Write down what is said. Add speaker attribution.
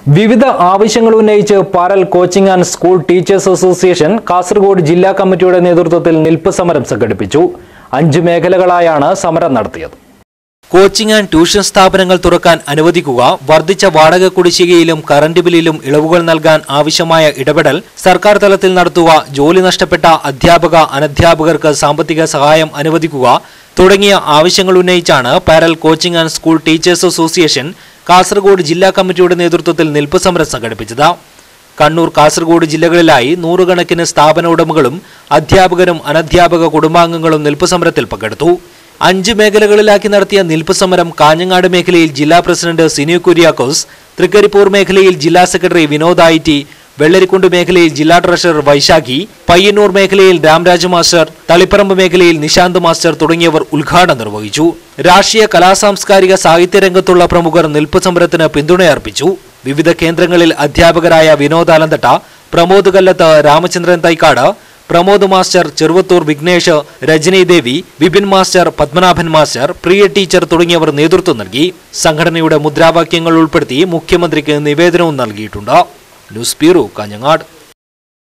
Speaker 1: വിവിധ ആവശ്യങ്ങൾ ഉന്നയിച്ച് parallel coaching and school teachers association Kasaragod ജില്ലാ കമ്മിറ്റിയുടെ നേതൃത്വത്തിൽ നിൽപ്പ് സമരം സംഘടിപ്പിച്ചു അഞ്ച് മേഖലകളായാണ് സമരം നടത്തിയത്
Speaker 2: കോച്ചിംഗ് ആൻഡ് ട്യൂഷൻ സ്ഥാപനങ്ങൾ തുറക്കാൻ അനുവദിക്കുക വർദ്ധിച്ച വാടക കുടിശ്ശികയിലും കറന്റ് ബില്ലിലും ഇളവുകൾ നൽകാൻ ആവശ്യമായ ഇടപെടൽ സർക്കാർ തലത്തിൽ നടത്തുക ജോലി നഷ്ടപ്പെട്ട അധ്യാപക അനധ്യാപകർക്ക് സാമ്പത്തിക സഹായം അനുവദിക്കുക തുടങ്ങിയ ആവശ്യങ്ങൾ ഉന്നയിച്ചാണ് parallel coaching and school teachers association Kasaragod ജില്ലാ കമ്മിറ്റിയുടെ നേതൃത്വത്തിൽ നിൽപ്പ് സമരം സംഘടിപ്പിച്ചത് കണ്ണൂർ കാസർഗോഡ് ജില്ലകളിലായി നൂറുകണക്കിന് സ്ഥാപന ഉടമകളും അധ്യാപകരും അനധ്യാപക കുടുംബാംഗങ്ങളും നിൽപ്പ് സമരത്തിൽ പങ്കെടുത്തു അഞ്ച് മേഖലകളിലാക്കി നടത്തിയ നിൽപ്പ് സമരം കാഞ്ഞങ്ങാട് മേഖലയിൽ ജില്ലാ പ്രസിഡന്റ് സിനു കുര്യാക്കോസ് തൃക്കരിപ്പൂർ മേഖലയിൽ ജില്ലാ secretary Vinod I T Vellarikundu മേഖലയിൽ ജില്ലാ ട്രഷറർ വൈശാഖി പയ്യന്നൂർ മേഖലയിൽ രാംരാജ് മാസ്റ്റർ തളിപ്പറമ്പ് മേഖലയിൽ നിശാന്ത് മാസ്റ്റർ തുടങ്ങിയവർ ഉദ്ഘാടനം നിർവഹിച്ചു രാഷ്ട്രീയ കലാസാംസ്കാരിക സാഹിത്യ രംഗത്തുള്ള പ്രമുഖർ നിൽപ്പ് സമരത്തിന് പിന്തുണയർപ്പിച്ചു വിവിധ കേന്ദ്രങ്ങളിൽ അധ്യാപകരായ Vinod Alanthatta Pramod Kallath Ramachandran Thaikkad Pramod master Cheruvathur Vignesh Rajani Devi Vipin master Padmanabhan master Priya teacher തുടങ്ങിയവർ നേതൃത്വം നൽകി സംഘടനയുടെ മുദ്രാവാക്യങ്ങൾ ഉൾപ്പെടുത്തി മുഖ്യമന്ത്രിക്ക് നിവേദനവും നൽകിയിട്ടുണ്ട് ന്യൂസ് ബ്യൂറോ കാഞ്ഞങ്ങാട്